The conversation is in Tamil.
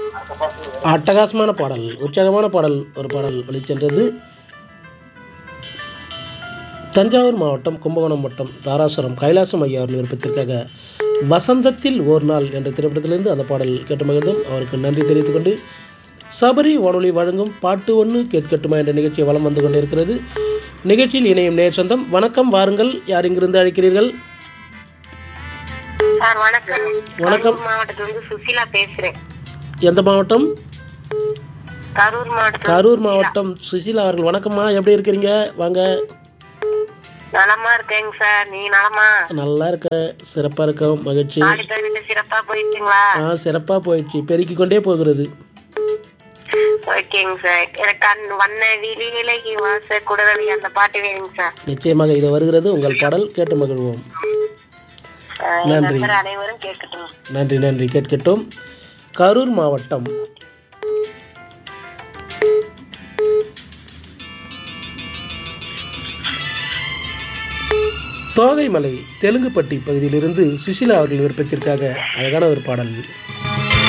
அட்டகாசமான பாடல் உற்சாகமான பாடல் ஒரு பாடல் வெளிச்சென்றது தஞ்சாவூர் மாவட்டம் கும்பகோணம் வட்டம் தாராசுரம் கைலாசம் ஐயா அவர்கள் விருப்பத்திற்காக வசந்தத்தில் ஓர் நாள் என்ற திரைப்படத்திலிருந்து அந்த பாடல் கேட்டு மகிழ்ந்தும் அவருக்கு நன்றி தெரிவித்துக் கொண்டு சபரி வானொலி வழங்கும் பாட்டு ஒன்று கேட்கட்டுமா என்ற நிகழ்ச்சி வலம் வந்து கொண்டிருக்கிறது நிகழ்ச்சியில் இணையும் நேர் சொந்தம் வணக்கம் வாருங்கள் யார் இங்கிருந்து அழைக்கிறீர்கள் சார் வணக்கம் வணக்கம். கரூர் மாவட்டத்துல இருந்து சுசிலா பேசுறேன் எந்த மாவட்டம் கரூர் மாவட்டத்துல கரூர் மாவட்டம் சுசிலா அவர்கள் வணக்கம்மா எப்படி இருக்கிறீங்க வாங்க நலமா இருக்கேங்க சார் நீங்க நலமா நல்லா இருக்க சிறப்பாக இருக்க மகிழ்ச்சி நாலு பேர் வீட்டு சிறப்பா போயிடுச்சுங்களா ஆ சிறப்பாக போயிடுச்சு பெருக்கிக் கொண்டே போகிறது ஓகேங்க சார் எனக்கு அந்த வண்ண விழி விலகி வாச குடரவி அந்த பாட்டு வேணுங்க சார் நிச்சயமாக இது வருகிறது உங்கள் பாடல் கேட்டு மகிழ்வோம் அஹ் என் நன்றி. நண்பர் அனைவரும் கேட்கட்டும் நன்றி நன்றி கேட்கட்டும் கரூர் மாவட்டம் தோகைமலை தெலுங்குப்பட்டி பகுதியிலிருந்து சுசிலா அவர்கள் விருப்பத்திற்காக அழகான ஒரு பாடல்